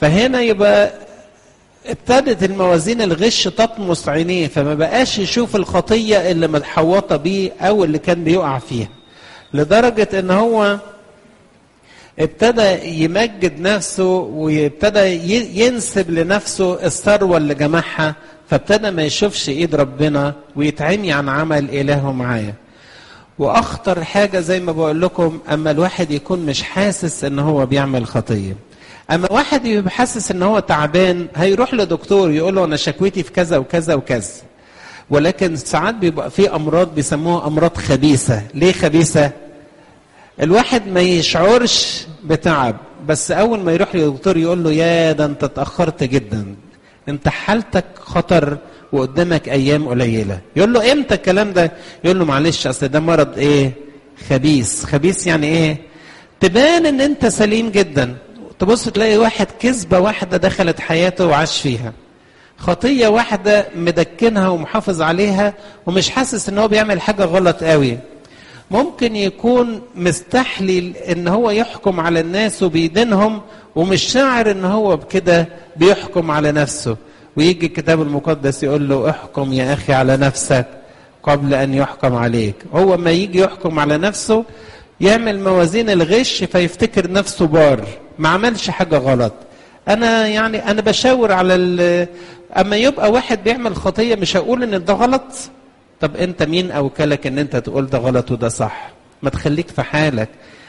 فهنا يبقى ابتدت الموازين الغش تطمس عينيه فما بقاش يشوف الخطية اللي متحوطة بيه أو اللي كان بيقع فيها لدرجة ان هو ابتدى يمجد نفسه وابتدى ينسب لنفسه الثروة اللي جمعها فابتدى ما يشوفش ايد ربنا ويتعمي عن عمل الهه معاه واخطر حاجة زي ما بقول لكم اما الواحد يكون مش حاسس ان هو بيعمل خطية اما واحد يبقى حاسس ان هو تعبان هيروح لدكتور يقول له انا شكوتي في كذا وكذا وكذا ولكن ساعات بيبقى في امراض بيسموها امراض خبيثه ليه خبيثه الواحد ما يشعرش بتعب بس اول ما يروح للدكتور يقول له يا ده انت اتاخرت جدا انت حالتك خطر وقدامك ايام قليله يقول له امتى الكلام ده يقول له معلش اصل ده مرض ايه خبيث خبيث يعني ايه تبان ان انت سليم جدا تبص تلاقي واحد كذبه واحده دخلت حياته وعاش فيها خطيه واحده مدكنها ومحافظ عليها ومش حاسس ان هو بيعمل حاجه غلط قوي ممكن يكون مستحلي ان هو يحكم على الناس وبيدينهم ومش شاعر ان هو بكده بيحكم على نفسه ويجي الكتاب المقدس يقول له احكم يا اخي على نفسك قبل ان يحكم عليك هو ما يجي يحكم على نفسه يعمل موازين الغش فيفتكر نفسه بار ما عملش حاجه غلط انا يعني انا بشاور على اما يبقى واحد بيعمل خطيه مش هقول ان ده غلط طب انت مين اوكلك ان انت تقول ده غلط وده صح ما تخليك في حالك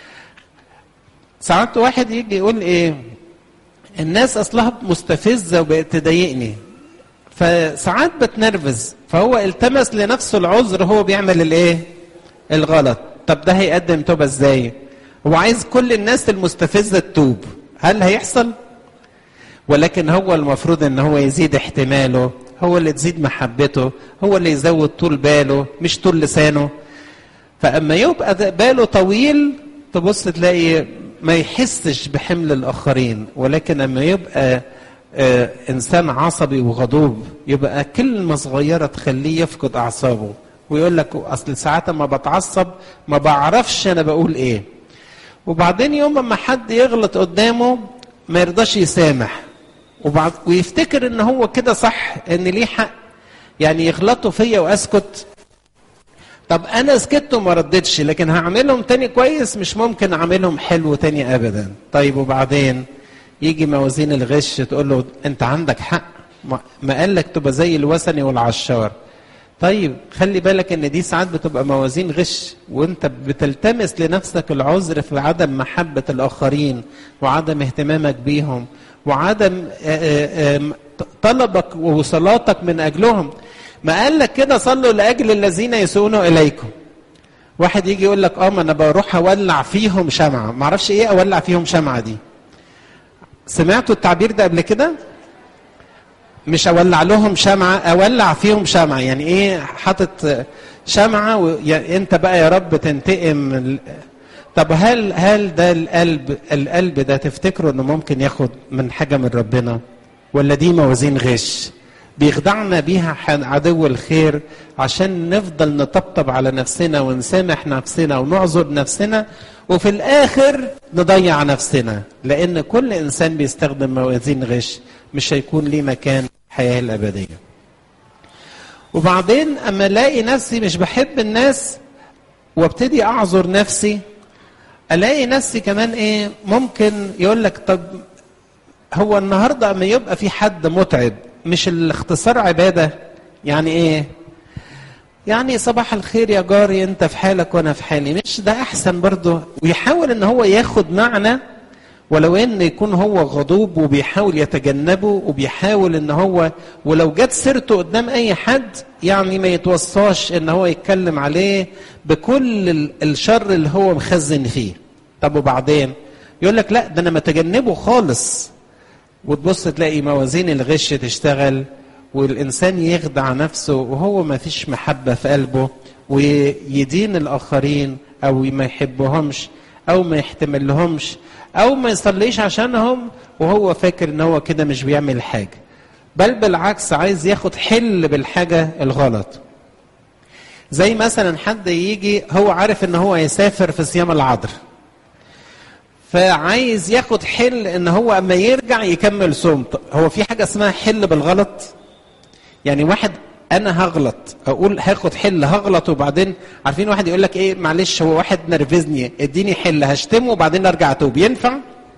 ساعات واحد يجي يقول ايه الناس اصلها مستفزه وبقت تضايقني فساعات بتنرفز فهو التمس لنفسه العذر هو بيعمل الايه الغلط طب ده هيقدم توبه ازاي هو عايز كل الناس المستفزه تتوب هل هيحصل ولكن هو المفروض ان هو يزيد احتماله هو اللي تزيد محبته هو اللي يزود طول باله مش طول لسانه فاما يبقى باله طويل تبص تلاقي ما يحسش بحمل الاخرين ولكن اما يبقى آه انسان عصبي وغضوب يبقى كلمه صغيره تخليه يفقد اعصابه ويقول لك اصل ساعات ما بتعصب ما بعرفش انا بقول ايه وبعدين يوم ما حد يغلط قدامه ما يرضاش يسامح وبعد ويفتكر ان هو كده صح ان ليه حق يعني يغلطوا فيا واسكت طب انا سكت وما ردتش لكن هعملهم تاني كويس مش ممكن اعملهم حلو تاني ابدا طيب وبعدين يجي موازين الغش تقول له انت عندك حق ما قال لك تبقى زي الوثني والعشار طيب خلي بالك ان دي ساعات بتبقى موازين غش وانت بتلتمس لنفسك العذر في عدم محبة الاخرين وعدم اهتمامك بيهم وعدم طلبك وصلاتك من اجلهم ما قال لك كده صلوا لاجل الذين يسوءون اليكم واحد يجي يقول لك اه ما انا بروح اولع فيهم شمعه ما اعرفش ايه اولع فيهم شمعه دي سمعتوا التعبير ده قبل كده مش اولع لهم شمعه اولع فيهم شمعه يعني ايه حاطط شمعه وانت بقى يا رب تنتقم طب هل هل ده القلب القلب ده تفتكروا انه ممكن ياخد من حاجه من ربنا ولا دي موازين غش بيخدعنا بيها عدو الخير عشان نفضل نطبطب على نفسنا ونسامح نفسنا ونعذر نفسنا وفي الاخر نضيع نفسنا لان كل انسان بيستخدم موازين غش مش هيكون ليه مكان الحياه الابديه وبعدين اما الاقي نفسي مش بحب الناس وابتدي اعذر نفسي الاقي نفسي كمان ايه ممكن يقول لك طب هو النهارده اما يبقى في حد متعب مش الاختصار عباده يعني ايه يعني صباح الخير يا جاري انت في حالك وانا في حالي مش ده احسن برضه ويحاول ان هو ياخد معنى ولو ان يكون هو غضوب وبيحاول يتجنبه وبيحاول ان هو ولو جت سيرته قدام اي حد يعني ما يتوصاش ان هو يتكلم عليه بكل الشر اللي هو مخزن فيه طب وبعدين يقول لك لا ده انا متجنبه خالص وتبص تلاقي موازين الغش تشتغل والانسان يخدع نفسه وهو ما فيش محبه في قلبه ويدين الاخرين او ما يحبهمش او ما يحتملهمش او ما يصليش عشانهم وهو فاكر ان هو كده مش بيعمل حاجه بل بالعكس عايز ياخد حل بالحاجه الغلط زي مثلا حد يجي هو عارف ان هو يسافر في صيام العذر فعايز ياخد حل ان هو اما يرجع يكمل صوم هو في حاجه اسمها حل بالغلط يعني واحد انا هغلط اقول هاخد حل هغلط وبعدين عارفين واحد يقول لك ايه معلش هو واحد نرفزني اديني حل هشتمه وبعدين ارجع اتوب ينفع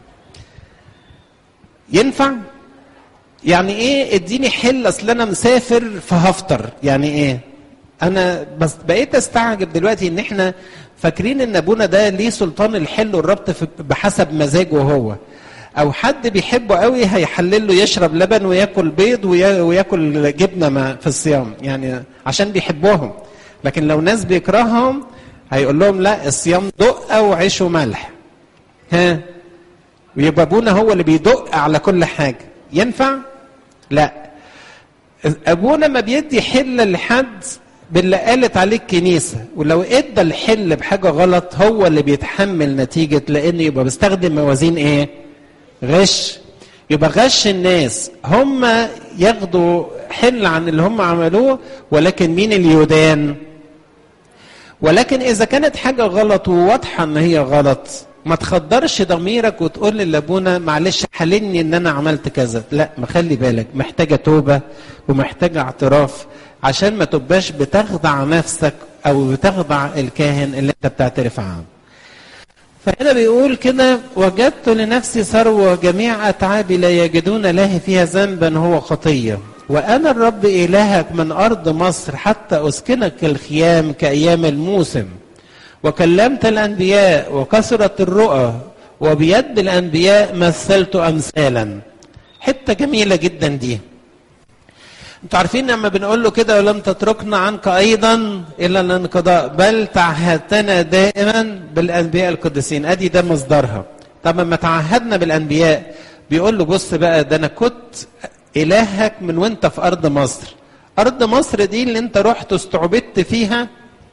ينفع يعني ايه اديني حل اصل انا مسافر فهفطر يعني ايه انا بس بقيت استعجب دلوقتي ان احنا فاكرين ان ابونا ده ليه سلطان الحل والربط بحسب مزاجه هو او حد بيحبه قوي هيحلل له يشرب لبن وياكل بيض وياكل جبنه في الصيام يعني عشان بيحبوهم لكن لو ناس بيكرههم هيقول لهم لا الصيام دقه وعيش وملح ها ويبقى ابونا هو اللي بيدق على كل حاجه ينفع لا ابونا ما بيدي حله لحد باللي قالت عليه الكنيسة ولو ادى الحل بحاجة غلط هو اللي بيتحمل نتيجة لأنه يبقى بيستخدم موازين ايه غش يبقى غش الناس هم ياخدوا حل عن اللي هم عملوه ولكن مين اللي يدان ولكن إذا كانت حاجة غلط وواضحة إن هي غلط ما تخدرش ضميرك وتقول لابونا معلش حللني ان انا عملت كذا لا ما خلي بالك محتاجه توبه ومحتاجه اعتراف عشان ما تبقاش بتخضع نفسك او بتخضع الكاهن اللي انت بتعترف عنه فهنا بيقول كده وجدت لنفسي ثروة جميع أتعابي لا يجدون له فيها ذنبا هو خطية وأنا الرب إلهك من أرض مصر حتى أسكنك الخيام كأيام الموسم وكلمت الأنبياء وكثرت الرؤى وبيد الأنبياء مثلت أمثالا حتة جميلة جدا دي انتوا عارفين لما بنقول له كده ولم تتركنا عنك ايضا الى الانقضاء بل تعهدتنا دائما بالانبياء القديسين ادي ده مصدرها طب لما تعهدنا بالانبياء بيقول له بص بقى ده انا كنت الهك من وانت في ارض مصر ارض مصر دي اللي انت رحت استعبدت فيها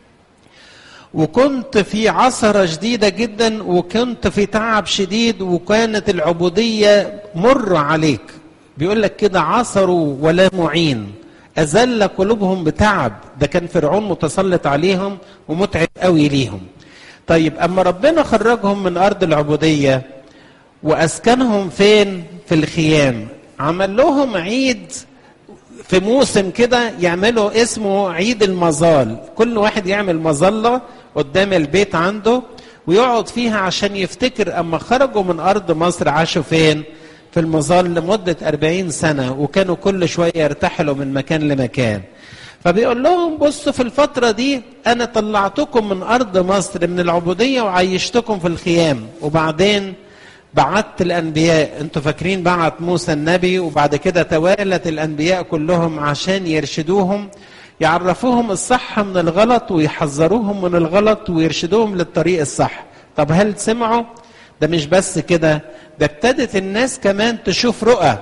وكنت في عصرة شديدة جدا وكنت في تعب شديد وكانت العبودية مر عليك بيقول لك كده عصروا ولا معين أذل قلوبهم بتعب ده كان فرعون متسلط عليهم ومتعب قوي ليهم طيب أما ربنا خرجهم من أرض العبودية وأسكنهم فين في الخيام عمل لهم عيد في موسم كده يعملوا اسمه عيد المظال كل واحد يعمل مظلة قدام البيت عنده ويقعد فيها عشان يفتكر أما خرجوا من أرض مصر عاشوا فين في المظال لمدة أربعين سنة وكانوا كل شوية يرتحلوا من مكان لمكان فبيقول لهم بصوا في الفترة دي أنا طلعتكم من أرض مصر من العبودية وعيشتكم في الخيام وبعدين بعت الأنبياء أنتوا فاكرين بعت موسى النبي وبعد كده توالت الأنبياء كلهم عشان يرشدوهم يعرفوهم الصح من الغلط ويحذروهم من الغلط ويرشدوهم للطريق الصح طب هل سمعوا ده مش بس كده ده ابتدت الناس كمان تشوف رؤى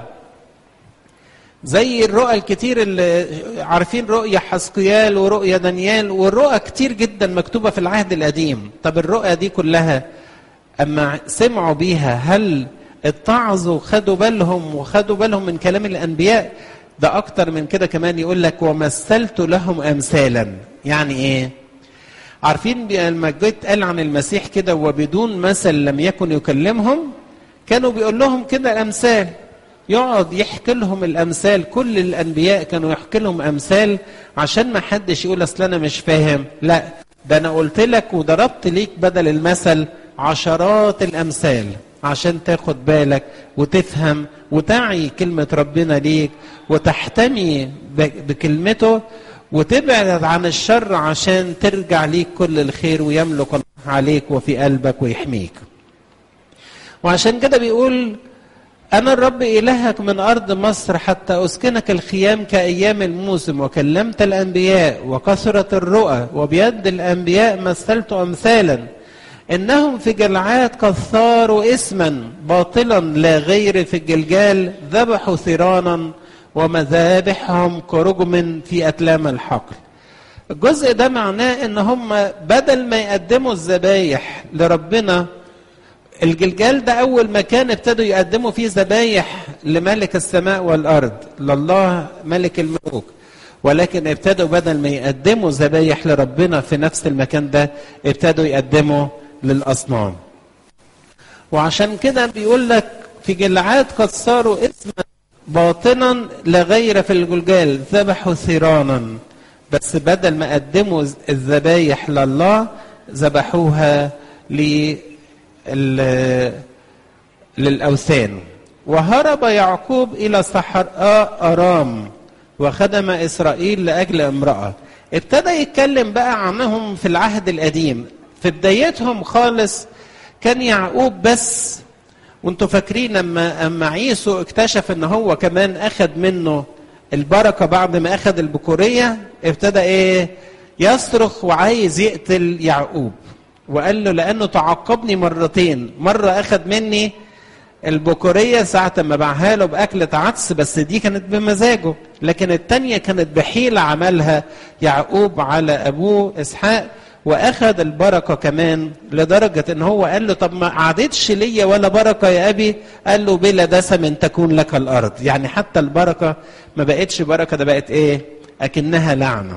زي الرؤى الكتير اللي عارفين رؤية حسقيال ورؤية دانيال والرؤى كتير جدا مكتوبة في العهد القديم طب الرؤى دي كلها أما سمعوا بيها هل اتعظوا خدوا بالهم وخدوا بالهم من كلام الأنبياء ده أكتر من كده كمان يقول لك ومثلت لهم أمثالا يعني إيه عارفين لما جيت قال عن المسيح كده وبدون مثل لم يكن يكلمهم كانوا بيقول لهم كده الامثال يقعد يحكي لهم الامثال كل الانبياء كانوا يحكي لهم امثال عشان ما حدش يقول اصل انا مش فاهم لا ده انا قلت لك وضربت ليك بدل المثل عشرات الامثال عشان تاخد بالك وتفهم وتعي كلمة ربنا ليك وتحتمي بكلمته وتبعد عن الشر عشان ترجع ليك كل الخير ويملك الله عليك وفي قلبك ويحميك وعشان كده بيقول أنا الرب إلهك من أرض مصر حتى أسكنك الخيام كأيام الموسم وكلمت الأنبياء وكثرت الرؤى وبيد الأنبياء مثلت أمثالا إنهم في جلعاد كثاروا اسما باطلا لا غير في الجلجال ذبحوا ثيرانا ومذابحهم كرجم في أتلام الحقل الجزء ده معناه ان هم بدل ما يقدموا الذبايح لربنا الجلجال ده اول مكان ابتدوا يقدموا فيه ذبايح لملك السماء والارض لله ملك الملوك ولكن ابتدوا بدل ما يقدموا ذبايح لربنا في نفس المكان ده ابتدوا يقدموا للاصنام وعشان كده بيقول لك في جلعاد قد صاروا اسما باطنا لا غير في الجلجال ذبحوا ثيرانا بس بدل ما قدموا الذبايح لله ذبحوها للأوثان وهرب يعقوب إلى صحراء أرام وخدم إسرائيل لأجل امرأة ابتدى يتكلم بقى عنهم في العهد القديم في بدايتهم خالص كان يعقوب بس وانتوا فاكرين لما اما عيسو اكتشف ان هو كمان اخذ منه البركه بعد ما اخذ البكوريه ابتدى ايه يصرخ وعايز يقتل يعقوب وقال له لانه تعاقبني مرتين مره اخذ مني البكوريه ساعه ما باعها له باكله عدس بس دي كانت بمزاجه لكن الثانيه كانت بحيله عملها يعقوب على ابوه اسحاق واخذ البركه كمان لدرجه ان هو قال له طب ما قعدتش ليا ولا بركه يا ابي قال له بلا دسم تكون لك الارض يعني حتى البركه ما بقتش بركه ده بقت ايه اكنها لعنه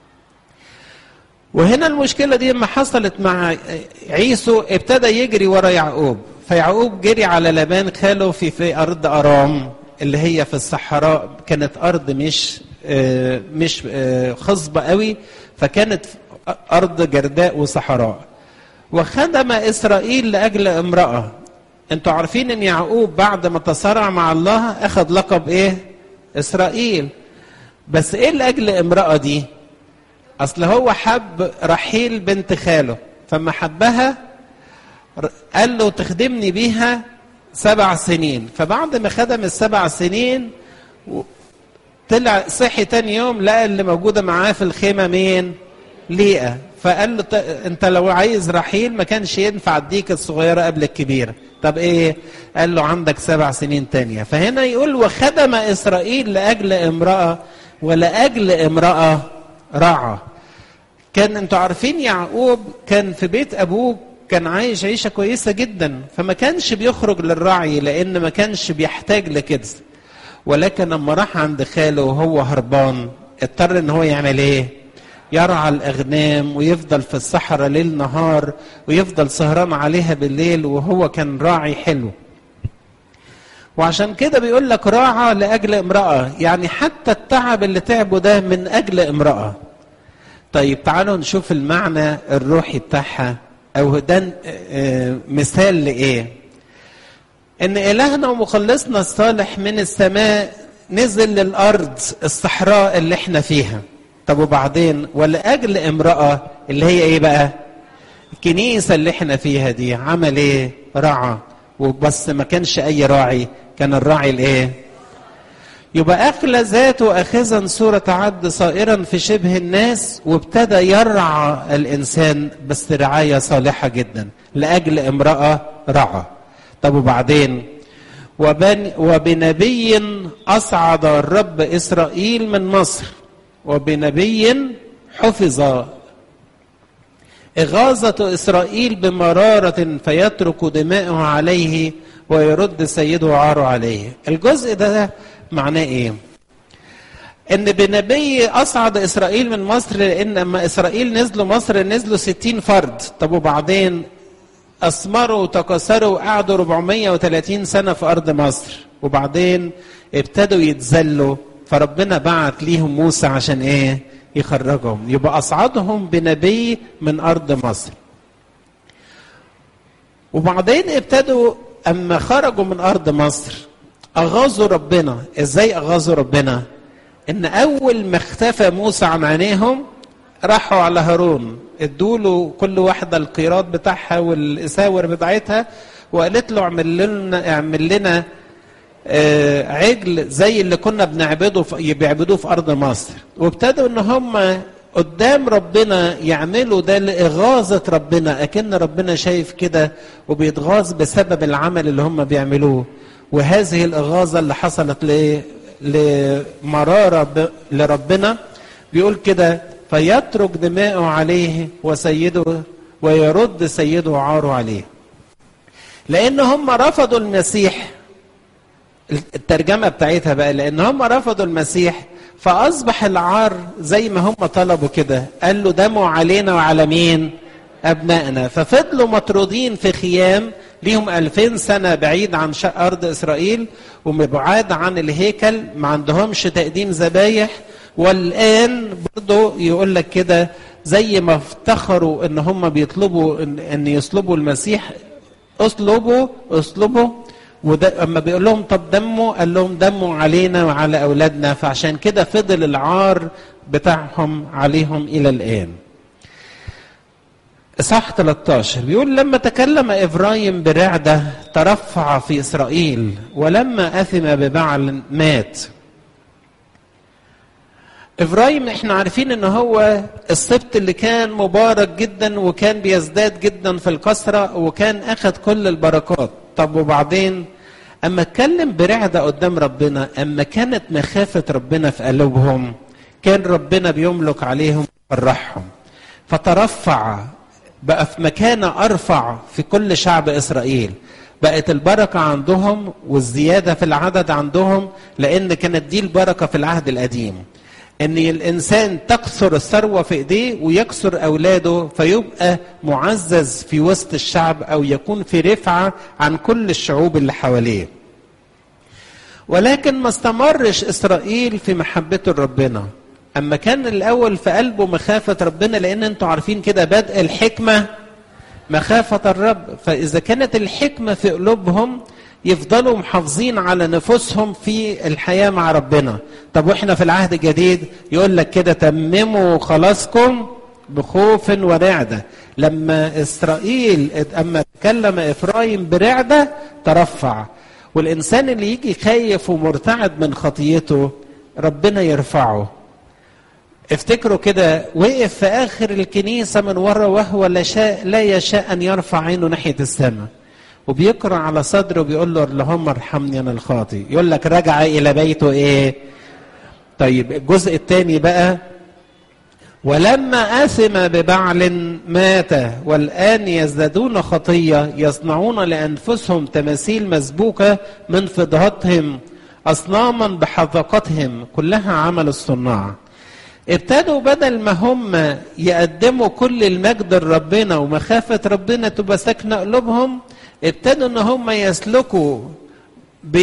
وهنا المشكله دي لما حصلت مع عيسو ابتدى يجري ورا يعقوب فيعقوب جري على لبان خاله في في ارض ارام اللي هي في الصحراء كانت ارض مش آه مش آه خصبه قوي فكانت أرض جرداء وصحراء وخدم إسرائيل لأجل امرأة أنتوا عارفين أن يعقوب بعد ما تصارع مع الله أخذ لقب إيه إسرائيل بس إيه لأجل امرأة دي أصل هو حب رحيل بنت خاله فما حبها قال له تخدمني بيها سبع سنين فبعد ما خدم السبع سنين طلع صحي تاني يوم لقى اللي موجودة معاه في الخيمة مين ليئة فقال له انت لو عايز رحيل ما كانش ينفع اديك الصغيرة قبل الكبيرة طب ايه قال له عندك سبع سنين تانية فهنا يقول وخدم اسرائيل لاجل امرأة ولاجل امرأة رعى كان انتوا عارفين يعقوب كان في بيت ابوه كان عايش عيشة كويسة جدا فما كانش بيخرج للرعي لان ما كانش بيحتاج لكده ولكن لما راح عند خاله وهو هربان اضطر ان هو يعمل ايه يرعى الأغنام ويفضل في الصحراء ليل نهار ويفضل سهران عليها بالليل وهو كان راعي حلو وعشان كده بيقول لك راعى لأجل امرأة يعني حتى التعب اللي تعبه ده من أجل امرأة طيب تعالوا نشوف المعنى الروحي بتاعها أو ده مثال لإيه إن إلهنا ومخلصنا الصالح من السماء نزل للأرض الصحراء اللي احنا فيها طب وبعدين ولاجل امراه اللي هي ايه بقى الكنيسه اللي احنا فيها دي عمل ايه رعى وبس ما كانش اي راعي كان الراعي الايه يبقى اخلى ذاته اخذا صوره عبد صائرا في شبه الناس وابتدى يرعى الانسان بس رعايه صالحه جدا لاجل امراه رعى طب وبعدين وبن وبنبي اصعد الرب اسرائيل من مصر وبنبي حفظ إغاظة إسرائيل بمرارة فيترك دماءه عليه ويرد سيده عاره عليه الجزء ده معناه إيه ان بنبي اصعد اسرائيل من مصر لان لما اسرائيل نزلوا مصر نزلوا ستين فرد طب وبعدين اثمروا وتكاثروا وقعدوا 430 سنه في ارض مصر وبعدين ابتدوا يتذلوا فربنا بعت ليهم موسى عشان ايه يخرجهم يبقى اصعدهم بنبي من ارض مصر وبعدين ابتدوا اما خرجوا من ارض مصر اغاظوا ربنا ازاي اغاظوا ربنا ان اول ما اختفى موسى عن عينيهم راحوا على هارون ادوا له كل واحده القيراط بتاعها والاساور بتاعتها وقالت له اعمل لنا اعمل لنا آه عجل زي اللي كنا بنعبده في بيعبدوه في ارض مصر وابتدوا ان هم قدام ربنا يعملوا ده لإغاظة ربنا أكن ربنا شايف كده وبيتغاظ بسبب العمل اللي هم بيعملوه وهذه الإغاظة اللي حصلت ل... لمرارة ب... لربنا بيقول كده فيترك دماءه عليه وسيده ويرد سيده عاره عليه لأن هم رفضوا المسيح الترجمة بتاعتها بقى لأن هم رفضوا المسيح فأصبح العار زي ما هم طلبوا كده قال له دموا علينا وعلى مين أبنائنا ففضلوا مطرودين في خيام ليهم ألفين سنة بعيد عن شق أرض إسرائيل ومبعاد عن الهيكل ما عندهمش تقديم ذبايح والآن برضو يقول لك كده زي ما افتخروا ان هم بيطلبوا ان, إن يصلبوا المسيح اصلبوا اصلبوا وده اما بيقول لهم طب دموا قال لهم دموا علينا وعلى اولادنا فعشان كده فضل العار بتاعهم عليهم الى الان اصحاح 13 بيقول لما تكلم ابراهيم برعده ترفع في اسرائيل ولما اثم ببعل مات ابراهيم احنا عارفين ان هو السبط اللي كان مبارك جدا وكان بيزداد جدا في الكثره وكان اخذ كل البركات طب وبعدين اما اتكلم برعده قدام ربنا اما كانت مخافه ربنا في قلوبهم كان ربنا بيملك عليهم ويفرحهم فترفع بقى في مكانه ارفع في كل شعب اسرائيل بقت البركه عندهم والزياده في العدد عندهم لان كانت دي البركه في العهد القديم ان الانسان تكثر الثروه في ايديه ويكثر اولاده فيبقى معزز في وسط الشعب او يكون في رفعه عن كل الشعوب اللي حواليه ولكن ما استمرش اسرائيل في محبته لربنا اما كان الاول في قلبه مخافه ربنا لان انتوا عارفين كده بدء الحكمه مخافه الرب فاذا كانت الحكمه في قلوبهم يفضلوا محافظين على نفوسهم في الحياة مع ربنا طب واحنا في العهد الجديد يقول لك كده تمموا خلاصكم بخوف ورعدة لما إسرائيل أما تكلم إفرايم برعدة ترفع والإنسان اللي يجي خايف ومرتعد من خطيته ربنا يرفعه افتكروا كده وقف في آخر الكنيسة من ورا وهو لا, شاء لا يشاء أن يرفع عينه ناحية السماء وبيقرا على صدره بيقول له اللهم ارحمني انا الخاطي يقول لك رجع الى بيته ايه طيب الجزء الثاني بقى ولما اثم ببعل مات والان يزدادون خطيه يصنعون لانفسهم تماثيل مسبوكه من فضهتهم اصناما بحذقتهم كلها عمل الصناع ابتدوا بدل ما هم يقدموا كل المجد لربنا ومخافه ربنا تبقى ساكنه قلوبهم ابتدوا ان هم يسلكوا ب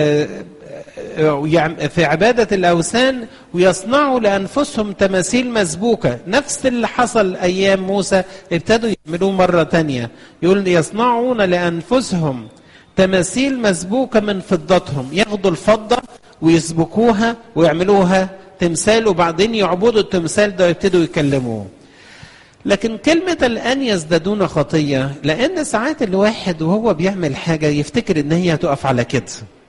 في عبادة الأوثان ويصنعوا لأنفسهم تماثيل مسبوكة نفس اللي حصل أيام موسى ابتدوا يعملوه مرة تانية يقول يصنعون لأنفسهم تماثيل مسبوكة من فضتهم ياخدوا الفضة ويسبكوها ويعملوها تمثال وبعدين يعبدوا التمثال ده ويبتدوا يكلموه لكن كلمة الآن يزدادون خطية لأن ساعات الواحد وهو بيعمل حاجة يفتكر إن هي هتقف على كده.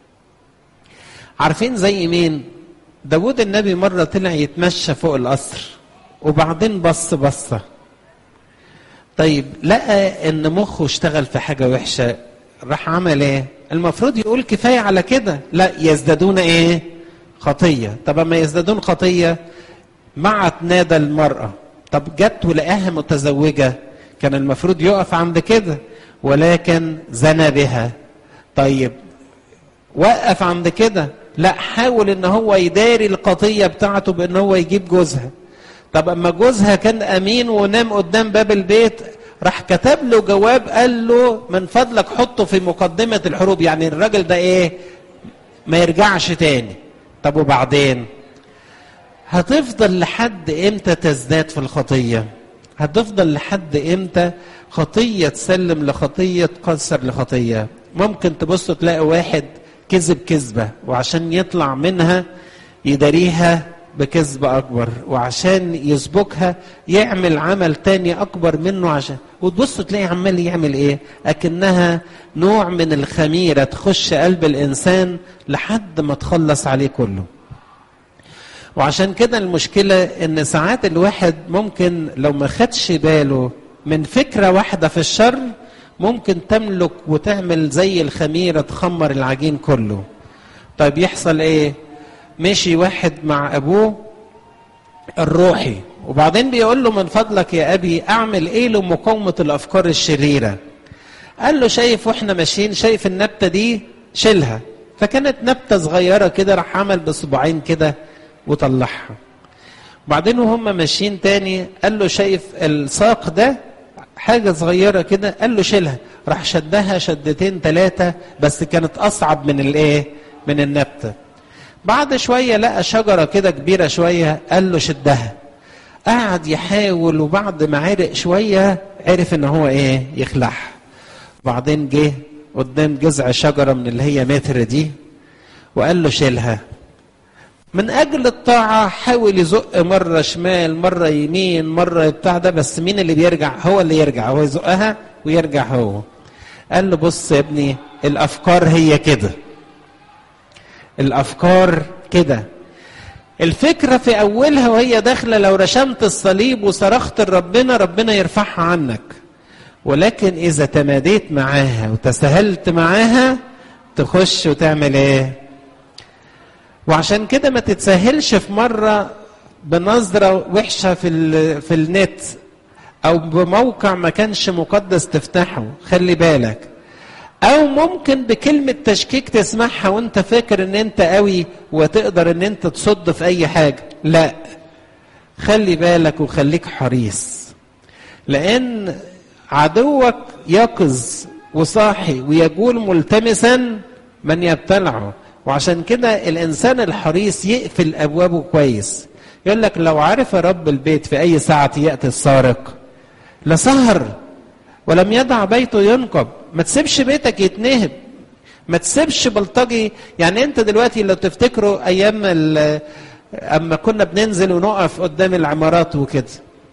عارفين زي مين؟ داود النبي مرة طلع يتمشى فوق القصر وبعدين بص بصة. طيب لقى إن مخه اشتغل في حاجة وحشة راح عمل إيه؟ المفروض يقول كفاية على كده، لا يزدادون إيه؟ خطية. طب أما يزدادون خطية معت نادى المرأة طب جت ولقاها متزوجة كان المفروض يقف عند كده ولكن زنى بها طيب وقف عند كده لا حاول ان هو يداري القضية بتاعته بان هو يجيب جوزها طب اما جوزها كان امين ونام قدام باب البيت راح كتب له جواب قال له من فضلك حطه في مقدمة الحروب يعني الراجل ده ايه ما يرجعش تاني طب وبعدين هتفضل لحد امتى تزداد في الخطيه هتفضل لحد امتى خطيه تسلم لخطيه تكسر لخطيه ممكن تبص تلاقي واحد كذب كذبه وعشان يطلع منها يداريها بكذبة أكبر وعشان يسبكها يعمل عمل تاني أكبر منه عشان وتبص تلاقي عمال يعمل إيه أكنها نوع من الخميرة تخش قلب الإنسان لحد ما تخلص عليه كله وعشان كده المشكلة ان ساعات الواحد ممكن لو ما خدش باله من فكرة واحدة في الشر ممكن تملك وتعمل زي الخميرة تخمر العجين كله طيب يحصل ايه ماشي واحد مع ابوه الروحي وبعدين بيقول له من فضلك يا ابي اعمل ايه لمقاومة الافكار الشريرة قال له شايف واحنا ماشيين شايف النبتة دي شيلها فكانت نبتة صغيرة كده راح عمل بصباعين كده وطلعها بعدين وهم ماشيين تاني قال له شايف الساق ده حاجة صغيرة كده قال له شيلها راح شدها شدتين ثلاثة بس كانت أصعب من الإيه من النبتة بعد شوية لقى شجرة كده كبيرة شوية قال له شدها قعد يحاول وبعد ما عرق شوية عرف ان هو ايه يخلعها وبعدين جه قدام جذع شجرة من اللي هي متر دي وقال له شيلها من اجل الطاعة حاول يزق مرة شمال مرة يمين مرة بتاع ده بس مين اللي بيرجع هو اللي يرجع هو يزقها ويرجع هو قال له بص يا ابني الافكار هي كده الافكار كده الفكرة في أولها وهي داخلة لو رشمت الصليب وصرخت لربنا ربنا يرفعها عنك ولكن إذا تماديت معاها وتساهلت معاها تخش وتعمل إيه؟ وعشان كده ما تتساهلش في مرة بنظرة وحشة في, في النت أو بموقع ما كانش مقدس تفتحه خلي بالك او ممكن بكلمة تشكيك تسمعها وانت فاكر ان انت قوي وتقدر ان انت تصد في اي حاجة لا خلي بالك وخليك حريص لان عدوك يقظ وصاحي ويقول ملتمسا من يبتلعه وعشان كده الانسان الحريص يقفل ابوابه كويس يقول لك لو عرف رب البيت في اي ساعة يأتي السارق لسهر ولم يدع بيته ينقب ما تسيبش بيتك يتنهب ما تسيبش بلطجي يعني انت دلوقتي لو تفتكروا ايام اما كنا بننزل ونقف قدام العمارات وكده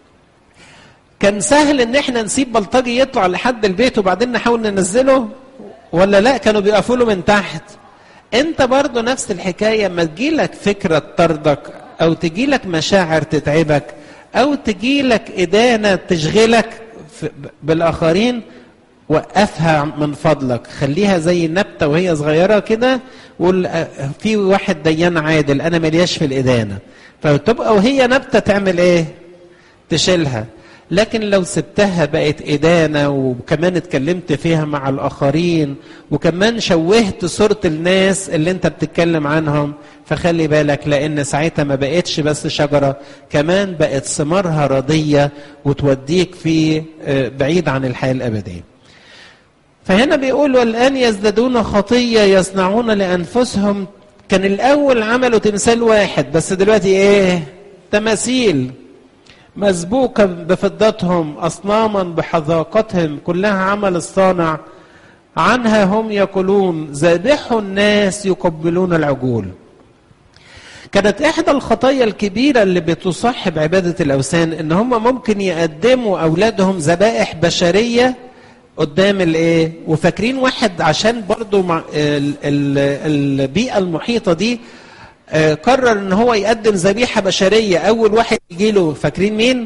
كان سهل ان احنا نسيب بلطجي يطلع لحد البيت وبعدين نحاول ننزله ولا لا كانوا بيقفوا له من تحت انت برضو نفس الحكايه اما تجيلك فكره تطردك او تجيلك مشاعر تتعبك او تجيلك ادانه تشغلك بالاخرين وقفها من فضلك خليها زي النبته وهي صغيره كده وقول في واحد ديان عادل انا ملياش في الادانه فتبقى وهي نبته تعمل ايه تشيلها لكن لو سبتها بقت إدانة وكمان اتكلمت فيها مع الآخرين وكمان شوهت صورة الناس اللي انت بتتكلم عنهم فخلي بالك لأن ساعتها ما بقتش بس شجرة كمان بقت ثمارها رضية وتوديك في بعيد عن الحياة الأبدية فهنا بيقول والآن يزدادون خطية يصنعون لأنفسهم كان الأول عملوا تمثال واحد بس دلوقتي إيه تماثيل مسبوكة بفضتهم أصناما بحذاقتهم كلها عمل الصانع عنها هم يقولون ذابحوا الناس يقبلون العجول كانت إحدى الخطايا الكبيرة اللي بتصاحب عبادة الأوثان إن هم ممكن يقدموا أولادهم ذبائح بشرية قدام الايه وفاكرين واحد عشان برضو مع ال ال البيئة المحيطة دي قرر ان هو يقدم ذبيحه بشريه اول واحد يجي له فاكرين مين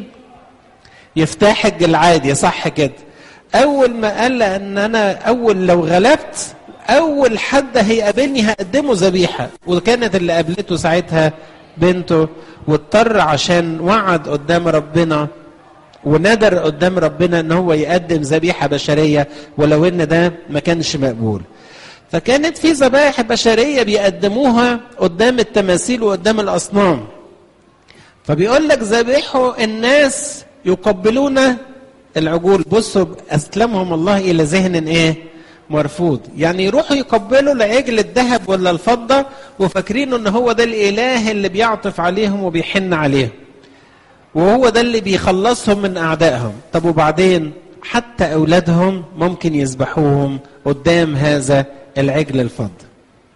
يفتح الجلعادي صح كده اول ما قال ان انا اول لو غلبت اول حد هيقابلني هقدمه ذبيحه وكانت اللي قابلته ساعتها بنته واضطر عشان وعد قدام ربنا وندر قدام ربنا ان هو يقدم ذبيحه بشريه ولو ان ده ما كانش مقبول فكانت في ذبائح بشريه بيقدموها قدام التماثيل وقدام الاصنام فبيقول لك ذبحوا الناس يقبلون العجول بصوا اسلمهم الله الى ذهن ايه مرفوض يعني يروحوا يقبلوا لعجل الذهب ولا الفضه وفاكرين ان هو ده الاله اللي بيعطف عليهم وبيحن عليهم وهو ده اللي بيخلصهم من اعدائهم طب وبعدين حتى اولادهم ممكن يذبحوهم قدام هذا العجل الفضة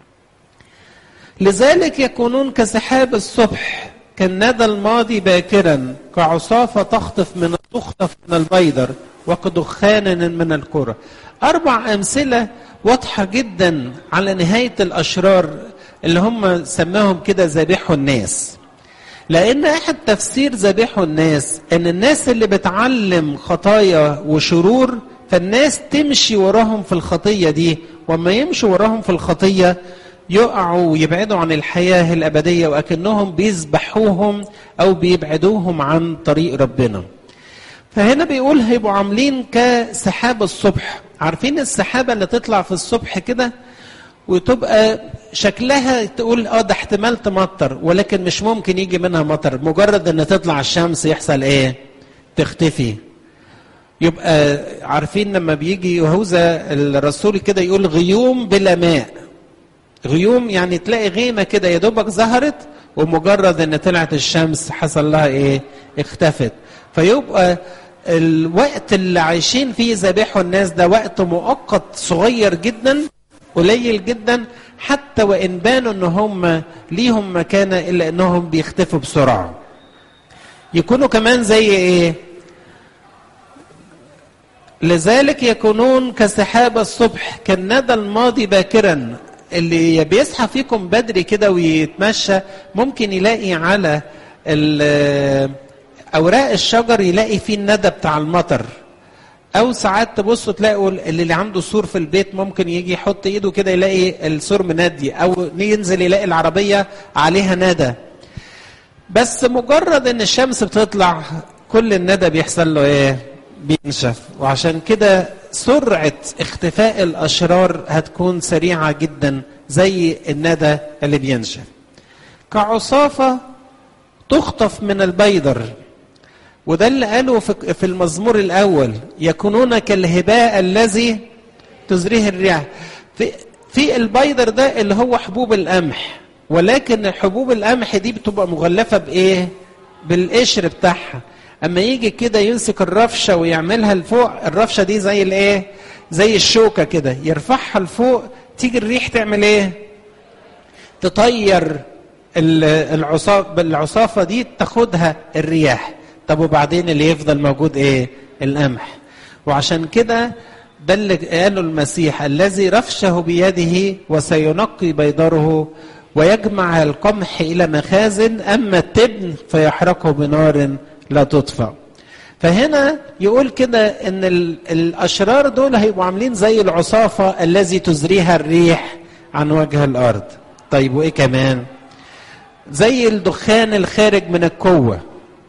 لذلك يكونون كسحاب الصبح كالندى الماضي باكرا كعصافة تخطف من تخطف من البيدر وكدخان من الكرة أربع أمثلة واضحة جدا على نهاية الأشرار اللي هم سماهم كده ذابحوا الناس لأن أحد تفسير ذابحوا الناس أن الناس اللي بتعلم خطايا وشرور فالناس تمشي وراهم في الخطية دي وما يمشوا وراهم في الخطية يقعوا ويبعدوا عن الحياة الأبدية وأكنهم بيذبحوهم أو بيبعدوهم عن طريق ربنا فهنا بيقول هيبقوا عاملين كسحاب الصبح عارفين السحابة اللي تطلع في الصبح كده وتبقى شكلها تقول اه ده احتمال تمطر ولكن مش ممكن يجي منها مطر مجرد ان تطلع الشمس يحصل ايه تختفي يبقى عارفين لما بيجي يهوذا الرسول كده يقول غيوم بلا ماء غيوم يعني تلاقي غيمة كده يا دوبك ظهرت ومجرد ان طلعت الشمس حصل لها ايه اختفت فيبقى الوقت اللي عايشين فيه ذبحوا الناس ده وقت مؤقت صغير جدا قليل جدا حتى وان بانوا ان هم ليهم مكانه الا انهم بيختفوا بسرعه يكونوا كمان زي ايه لذلك يكونون كسحاب الصبح كالندى الماضي باكرا اللي بيصحى فيكم بدري كده ويتمشى ممكن يلاقي على اوراق الشجر يلاقي فيه الندى بتاع المطر او ساعات تبصوا تلاقوا اللي عنده سور في البيت ممكن يجي يحط ايده كده يلاقي السور مندي او ينزل يلاقي العربيه عليها ندى بس مجرد ان الشمس بتطلع كل الندى بيحصل له ايه بينشف وعشان كده سرعه اختفاء الاشرار هتكون سريعه جدا زي الندى اللي بينشف كعصافه تخطف من البيدر وده اللي قاله في المزمور الاول يكونون كالهباء الذي تزريه الرياح في في البيدر ده اللي هو حبوب القمح ولكن حبوب القمح دي بتبقى مغلفه بايه بالقشر بتاعها اما يجي كده يمسك الرفشه ويعملها لفوق الرفشه دي زي الايه زي الشوكه كده يرفعها لفوق تيجي الريح تعمل ايه تطير العصافه العصافه دي تاخدها الرياح طب وبعدين اللي يفضل موجود ايه القمح وعشان كده ده اللي قاله المسيح الذي رفشه بيده وسينقي بيضره ويجمع القمح الى مخازن اما التبن فيحرقه بنار لا تطفأ فهنا يقول كده ان الاشرار دول هيبقوا عاملين زي العصافه الذي تزريها الريح عن وجه الارض طيب وايه كمان زي الدخان الخارج من القوه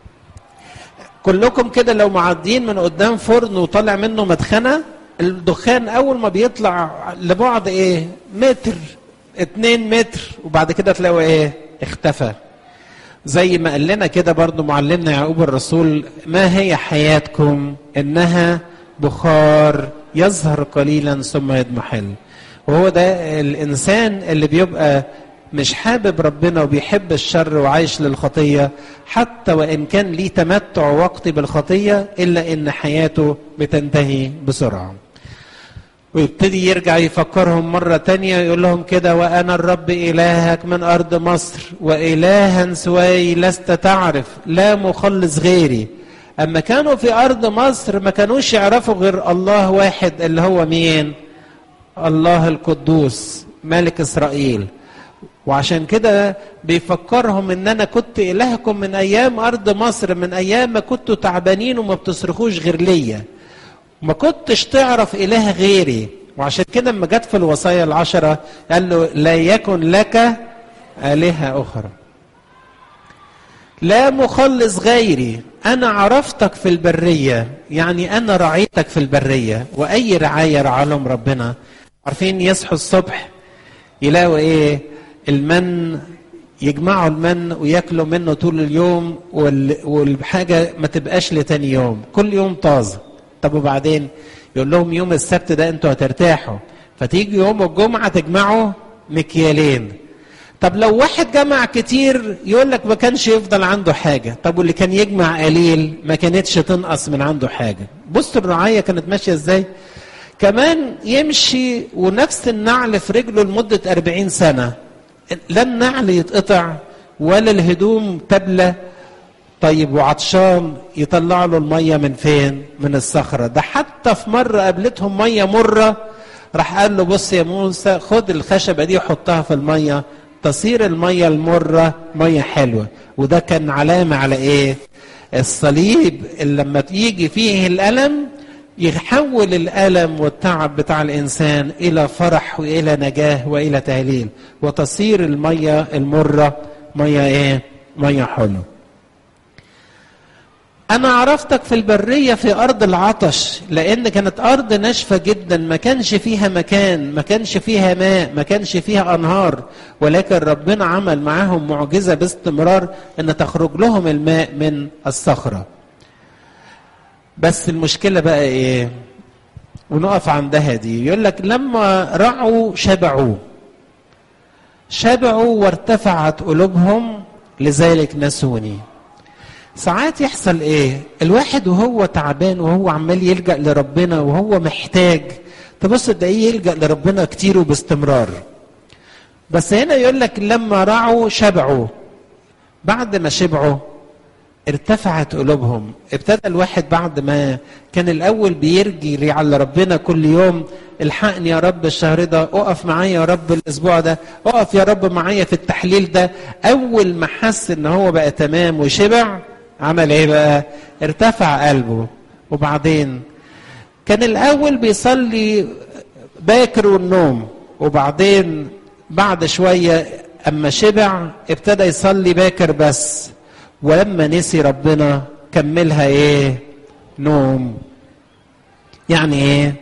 كلكم كده لو معديين من قدام فرن وطالع منه مدخنة الدخان أول ما بيطلع لبعد إيه متر اتنين متر وبعد كده تلاقوا إيه اختفى زي ما قال لنا كده برضو معلمنا يعقوب الرسول ما هي حياتكم إنها بخار يظهر قليلا ثم يضمحل وهو ده الإنسان اللي بيبقى مش حابب ربنا وبيحب الشر وعايش للخطية حتى وإن كان ليه تمتع وقتي بالخطية إلا إن حياته بتنتهي بسرعة ويبتدي يرجع يفكرهم مرة تانية يقول لهم كده وأنا الرب إلهك من أرض مصر وإلها سواي لست تعرف لا مخلص غيري أما كانوا في أرض مصر ما كانوش يعرفوا غير الله واحد اللي هو مين الله القدوس ملك إسرائيل وعشان كده بيفكرهم ان انا كنت الهكم من ايام ارض مصر من ايام ما كنتوا تعبانين وما بتصرخوش غير ليا ما كنتش تعرف اله غيري وعشان كده لما جت في الوصايا العشرة قال له لا يكن لك آلهة أخرى لا مخلص غيري أنا عرفتك في البرية يعني أنا رعيتك في البرية وأي رعاية رعالهم ربنا عارفين يصحوا الصبح يلاقوا إيه المن يجمعوا المن وياكلوا منه طول اليوم والحاجه ما تبقاش لتاني يوم كل يوم طازه طب وبعدين يقول لهم يوم السبت ده انتوا هترتاحوا فتيجي يوم الجمعه تجمعوا مكيالين طب لو واحد جمع كتير يقول لك ما كانش يفضل عنده حاجة طب واللي كان يجمع قليل ما كانتش تنقص من عنده حاجة بص الرعاية كانت ماشية ازاي كمان يمشي ونفس النعل في رجله لمدة أربعين سنة لا النعل يتقطع ولا الهدوم تبلى طيب وعطشان يطلع له الميه من فين؟ من الصخره، ده حتى في مره قابلتهم ميه مره راح قال له بص يا موسى خد الخشبه دي وحطها في الميه تصير الميه المره ميه حلوه، وده كان علامه على ايه؟ الصليب اللي لما يجي فيه الالم يحول الألم والتعب بتاع الإنسان إلى فرح وإلى نجاة وإلى تهليل وتصير المية المرة مية إيه؟ مية حلوة أنا عرفتك في البرية في أرض العطش لأن كانت أرض ناشفة جدا ما كانش فيها مكان ما كانش فيها ماء ما كانش فيها أنهار ولكن ربنا عمل معاهم معجزة باستمرار أن تخرج لهم الماء من الصخرة بس المشكلة بقى ايه ونقف عندها دي يقول لك لما رعوا شبعوا شبعوا وارتفعت قلوبهم لذلك نسوني ساعات يحصل ايه الواحد وهو تعبان وهو عمال يلجأ لربنا وهو محتاج تبص تلاقيه يلجأ لربنا كتير وباستمرار بس هنا يقول لك لما رعوا شبعوا بعد ما شبعوا ارتفعت قلوبهم ابتدى الواحد بعد ما كان الاول بيرجي على ربنا كل يوم الحقني يا رب الشهر ده اقف معايا يا رب الاسبوع ده اقف يا رب معايا في التحليل ده اول ما حس ان هو بقى تمام وشبع عمل ايه بقى ارتفع قلبه وبعدين كان الاول بيصلي باكر والنوم وبعدين بعد شويه اما شبع ابتدى يصلي باكر بس ولما نسي ربنا كملها ايه نوم يعني ايه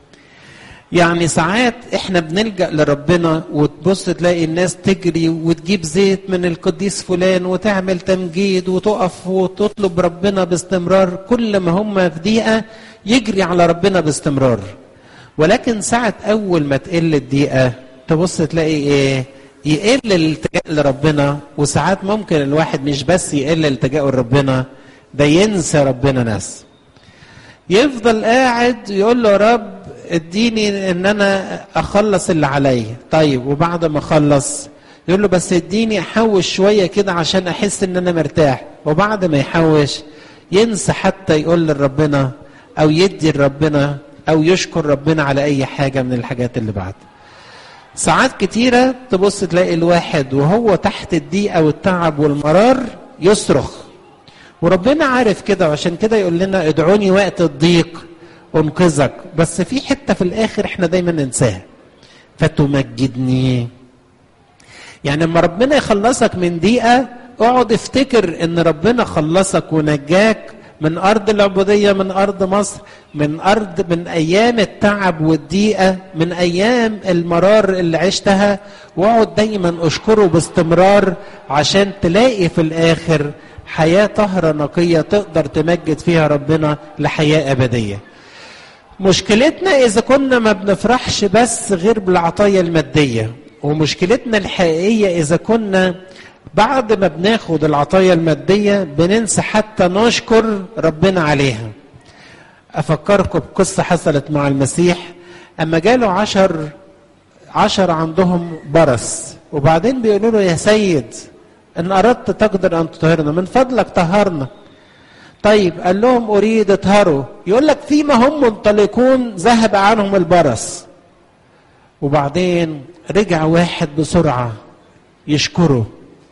يعني ساعات احنا بنلجا لربنا وتبص تلاقي الناس تجري وتجيب زيت من القديس فلان وتعمل تمجيد وتقف وتطلب ربنا باستمرار كل ما هم في دقيقه يجري على ربنا باستمرار ولكن ساعه اول ما تقل الدقيقه تبص تلاقي ايه يقل الالتجاء لربنا وساعات ممكن الواحد مش بس يقل التجاءه لربنا ده ينسى ربنا ناس يفضل قاعد يقول له يا رب اديني ان انا اخلص اللي عليا طيب وبعد ما اخلص يقول له بس اديني احوش شويه كده عشان احس ان انا مرتاح وبعد ما يحوش ينسى حتى يقول لربنا او يدي لربنا او يشكر ربنا على اي حاجه من الحاجات اللي بعد ساعات كتيره تبص تلاقي الواحد وهو تحت الضيقه والتعب والمرار يصرخ وربنا عارف كده وعشان كده يقول لنا ادعوني وقت الضيق انقذك بس في حته في الاخر احنا دايما ننساها فتمجدني يعني لما ربنا يخلصك من ضيقه اقعد افتكر ان ربنا خلصك ونجاك من ارض العبوديه من ارض مصر من ارض من ايام التعب والضيقه من ايام المرار اللي عشتها واقعد دايما اشكره باستمرار عشان تلاقي في الاخر حياه طهره نقيه تقدر تمجد فيها ربنا لحياه ابديه مشكلتنا اذا كنا ما بنفرحش بس غير بالعطايا الماديه ومشكلتنا الحقيقيه اذا كنا بعد ما بناخد العطايا الماديه بننسى حتى نشكر ربنا عليها افكركم بقصه حصلت مع المسيح اما جاله عشر عشر عندهم برص وبعدين بيقولوا له يا سيد ان اردت تقدر ان تطهرنا من فضلك طهرنا طيب قال لهم اريد اطهروا يقول لك فيما هم منطلقون ذهب عنهم البرص وبعدين رجع واحد بسرعه يشكره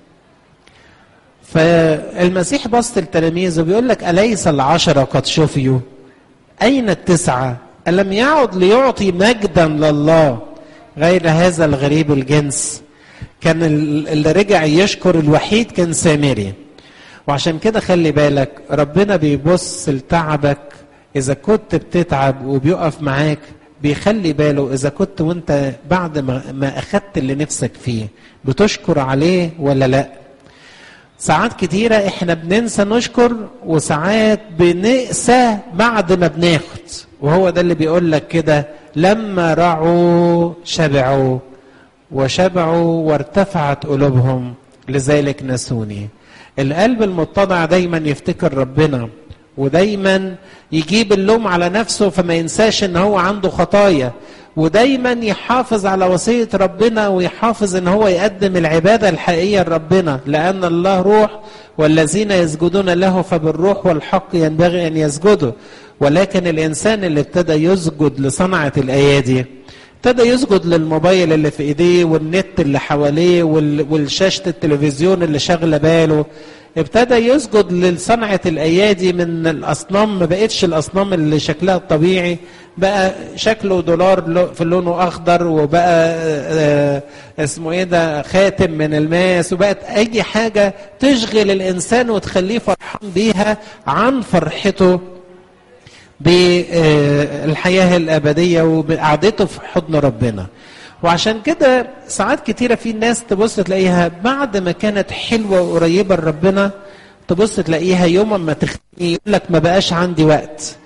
فالمسيح بص لتلاميذه بيقول لك اليس العشره قد شفيوا اين التسعه الم يعد ليعطي مجدا لله غير هذا الغريب الجنس كان اللي رجع يشكر الوحيد كان سامري وعشان كده خلي بالك ربنا بيبص لتعبك اذا كنت بتتعب وبيقف معاك بيخلي باله اذا كنت وانت بعد ما, ما اخدت اللي نفسك فيه بتشكر عليه ولا لا ساعات كتيرة احنا بننسى نشكر وساعات بنقسى بعد ما بناخد وهو ده اللي بيقول لك كده لما رعوا شبعوا وشبعوا وارتفعت قلوبهم لذلك نسوني القلب المتضع دايما يفتكر ربنا ودايما يجيب اللوم على نفسه فما ينساش ان هو عنده خطايا ودايما يحافظ على وصية ربنا ويحافظ ان هو يقدم العبادة الحقيقية لربنا لان الله روح والذين يسجدون له فبالروح والحق ينبغي ان يسجدوا ولكن الانسان اللي ابتدى يسجد لصنعة الايادي ابتدى يسجد للموبايل اللي في ايديه والنت اللي حواليه والشاشة التلفزيون اللي شاغله باله ابتدى يسجد لصنعة الايادي من الاصنام ما بقتش الاصنام اللي شكلها الطبيعي بقى شكله دولار في لونه اخضر وبقى اسمه ايه ده خاتم من الماس وبقت اي حاجة تشغل الانسان وتخليه فرحان بيها عن فرحته بالحياة الأبدية وبقعدته في حضن ربنا وعشان كده ساعات كتيرة في ناس تبص تلاقيها بعد ما كانت حلوة وقريبة لربنا تبص تلاقيها يوم ما تختني يقول لك ما بقاش عندي وقت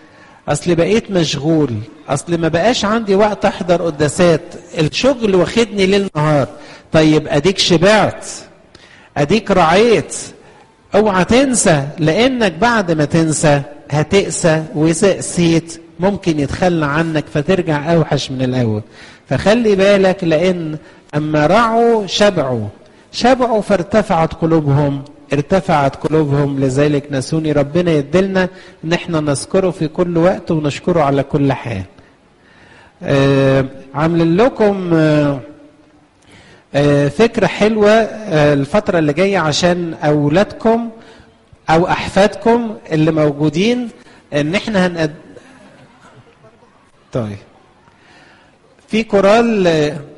اصل بقيت مشغول اصل ما بقاش عندي وقت احضر قداسات الشغل واخدني ليل نهار طيب اديك شبعت اديك رعيت اوعى تنسى لانك بعد ما تنسى هتقسى واذا قسيت ممكن يتخلى عنك فترجع اوحش من الاول فخلي بالك لان اما رعوا شبعوا شبعوا فارتفعت قلوبهم ارتفعت قلوبهم لذلك نسوني ربنا يدلنا ان احنا نذكره في كل وقت ونشكره على كل حال آه عاملين لكم آه آه فكرة حلوة آه الفترة اللي جاية عشان أولادكم أو أحفادكم اللي موجودين إن إحنا هنقد طيب في كورال آه